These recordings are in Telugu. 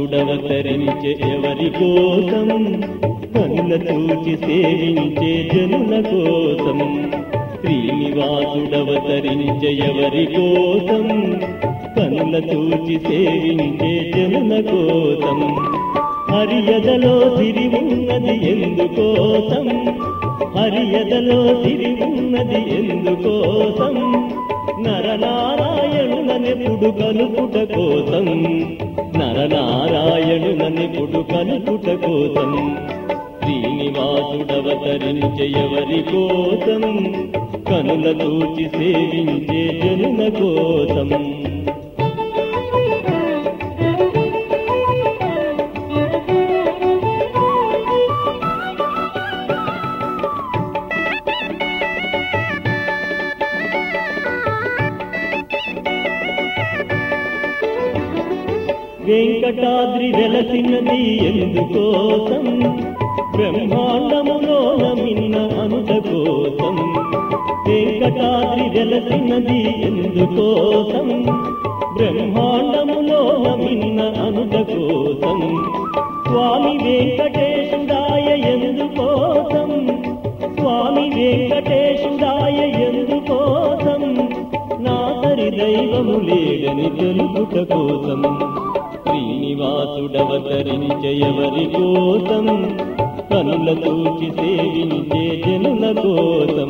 శ్రీనివాసుడవతరించే ఎవరి కోసం కనుల చూచి సేవించే జనుల కోసం శ్రీనివాసుడవతరించే ఎవరి కోసం కనుల చూచి సేవించే జనుల కోసం హరియదలో సిరి ఉన్నది ఎందుకోసం హరియదలో సిరి ఉన్నది ఎందుకోసం నరనారాయణులనెప్పుడు కలుపుట కోసం నరనారాయణులనెప్పుడు కలుపుట కోసం శ్రీనివాసుడవతరించే ఎవరి కోసం కనుల తూచి సేవించే జనుల కోసం వెంకటాద్రి వెలసినది ఎందుకోసం బ్రహ్మాండములోన మిన్న అనుట కోసం వెంకటాద్రి వెలసినది ఎందుకోసం బ్రహ్మాండములోన మిన్న అనుట కోసం స్వామి వెంకటేశుడాయ ఎందుకోసం స్వామి వెంకటేశుడాయ ఎందుకోసం నా సరి దైవము లేడని తెలుపుట కోసం శ్రీనివాసుడవతరించే ఎవరి కోసం కనుల తూచి సేవించే జనుల కోసం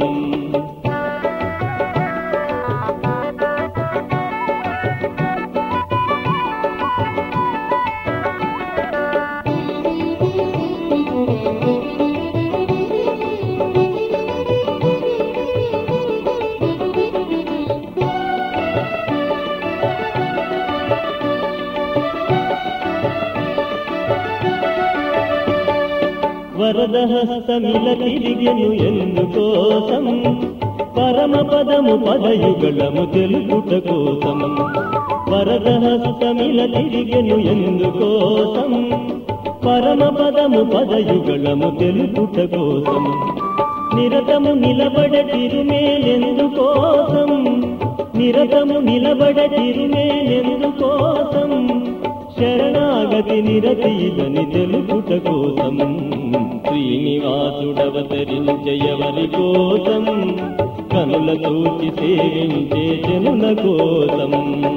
వరదహస్తమిల తిరిగెను ఎందుకోసం పరమ పదము పదయుగళము తెలుపుట కోసం వరదహస్తమిల తిరిగెను ఎందుకోసం పరమ పదము పదయుగళము తెలుపుట కోసం నిరతము నిలబడ తిరుమేలెందుకోసం నిరతము నిలబడ తిరుమేలెందుకోసం శరణాగతి నిరతీదని తెలుపుట కోసం శ్రీనివాసుడవతరించే ఎవరి కోసం కనుల తూచి సేవించే జనుల కోసం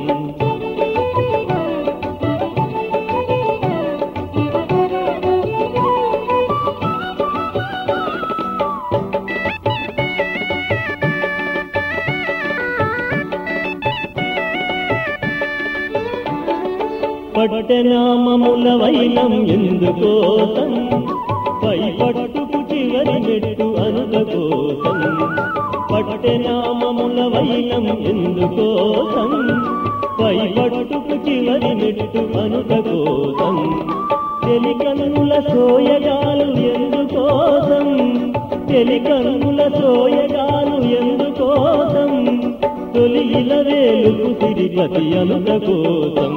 పట్టనామముల వైనం ఎందుకోసం పై పట్టుకు చివరి మెట్టు అనుక కోసం పట్టనామముల వైనం ఎందుకోసం పై పట్టుకు చివరి మెట్టు అనుక కోసం తెలికన్నుల సోయగాలు ఎందుకోసం తెలికన్నుల సోయగాలు ఎందుకోసం తొలి ఇలవేలుకు తిరిగతి అనుక కోసం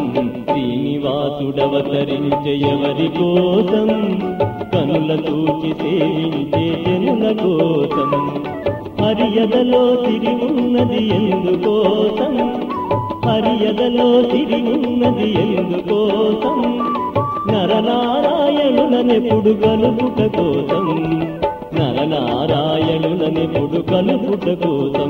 శ్రీనివాసుడవతరించే ఎవరి కోసం కనుల తూచి సేవించే జనుల కోసం హరియదలో తిరి ఉన్నది ఎందుకోసం హరియదలో తిరి ఉన్నది ఎందుకోసం నరనారాయణులనెప్పుడు కలుపుట కోసం నరనారాయణులనెప్పుడు కలుపుట కోసం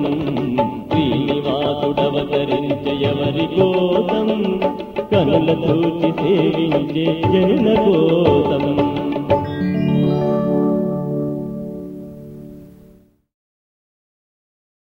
శ్రీనివాసుడవతరించే ఎవరి కోసం కనుల చూచి సేవించే జనుల కోసం